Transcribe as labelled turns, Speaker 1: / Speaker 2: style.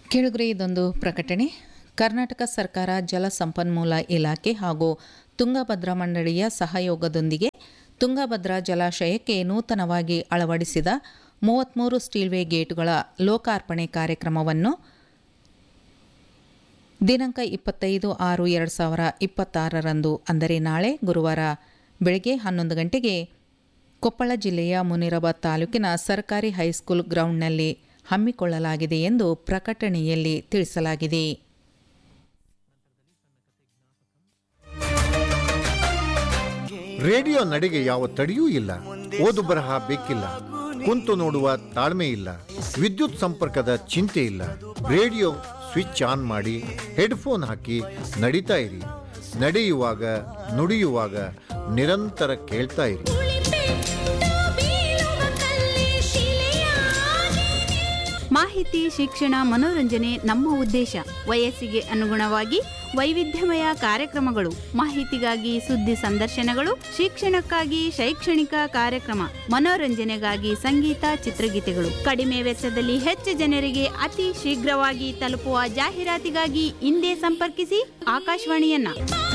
Speaker 1: ಕೇಳುಗ್ರೆ ಇದೊಂದು ಪ್ರಕಟಣೆ ಕರ್ನಾಟಕ ಸರ್ಕಾರ ಜಲಸಂಪನ್ಮೂಲ ಇಲಾಖೆ ಹಾಗೂ ತುಂಗಭದ್ರಾ ಮಂಡಳಿಯ ಸಹಯೋಗದೊಂದಿಗೆ ತುಂಗಭದ್ರಾ ಜಲಾಶಯಕ್ಕೆ ನೂತನವಾಗಿ ಅಳವಡಿಸಿದ ಮೂವತ್ತ್ಮೂರು ಸ್ಟೀಲ್ವೇ ಗೇಟುಗಳ ಲೋಕಾರ್ಪಣೆ ಕಾರ್ಯಕ್ರಮವನ್ನು ದಿನಾಂಕ ಇಪ್ಪತ್ತೈದು ಆರು ಎರಡು ಸಾವಿರ ಇಪ್ಪತ್ತಾರರಂದು ಅಂದರೆ ನಾಳೆ ಗುರುವಾರ ಬೆಳಗ್ಗೆ ಹನ್ನೊಂದು ಗಂಟೆಗೆ ಕೊಪ್ಪಳ ಜಿಲ್ಲೆಯ ಮುನಿರಾಬಾದ್ ತಾಲೂಕಿನ ಸರ್ಕಾರಿ ಹೈಸ್ಕೂಲ್ ಗ್ರೌಂಡ್ನಲ್ಲಿ ಹಮ್ಮಿಕೊಳ್ಳಲಾಗಿದೆ ಎಂದು ಪ್ರಕಟಣೆಯಲ್ಲಿ ತಿಳಿಸಲಾಗಿದೆ
Speaker 2: ರೇಡಿಯೋ ನಡೆಗೆ ಯಾವ ತಡೆಯೂ ಇಲ್ಲ ಓದು ಬರಹ ಬೇಕಿಲ್ಲ ಕುಂತು ನೋಡುವ ತಾಳ್ಮೆ ಇಲ್ಲ ವಿದ್ಯುತ್ ಸಂಪರ್ಕದ ಚಿಂತೆ ಇಲ್ಲ ರೇಡಿಯೋ ಸ್ವಿಚ್ ಆನ್ ಮಾಡಿ ಹೆಡ್ಫೋನ್ ಹಾಕಿ ನಡೀತಾ ಇರಿ ನಡೆಯುವಾಗ ನುಡಿಯುವಾಗ ನಿರಂತರ ಕೇಳ್ತಾ ಇರಿ
Speaker 3: ಮಾಹಿತಿ ಶಿಕ್ಷಣ ಮನೋರಂಜನೆ ನಮ್ಮ ಉದ್ದೇಶ ವಯಸ್ಸಿಗೆ ಅನುಗುಣವಾಗಿ ವೈವಿಧ್ಯಮಯ ಕಾರ್ಯಕ್ರಮಗಳು ಮಾಹಿತಿಗಾಗಿ ಸುದ್ದಿ ಸಂದರ್ಶನಗಳು ಶಿಕ್ಷಣಕ್ಕಾಗಿ ಶೈಕ್ಷಣಿಕ ಕಾರ್ಯಕ್ರಮ ಮನೋರಂಜನೆಗಾಗಿ ಸಂಗೀತ ಚಿತ್ರಗೀತೆಗಳು ಕಡಿಮೆ ವೆಚ್ಚದಲ್ಲಿ ಹೆಚ್ಚು ಜನರಿಗೆ ಅತಿ ಶೀಘ್ರವಾಗಿ ತಲುಪುವ ಜಾಹೀರಾತಿಗಾಗಿ ಹಿಂದೆ ಸಂಪರ್ಕಿಸಿ ಆಕಾಶವಾಣಿಯನ್ನ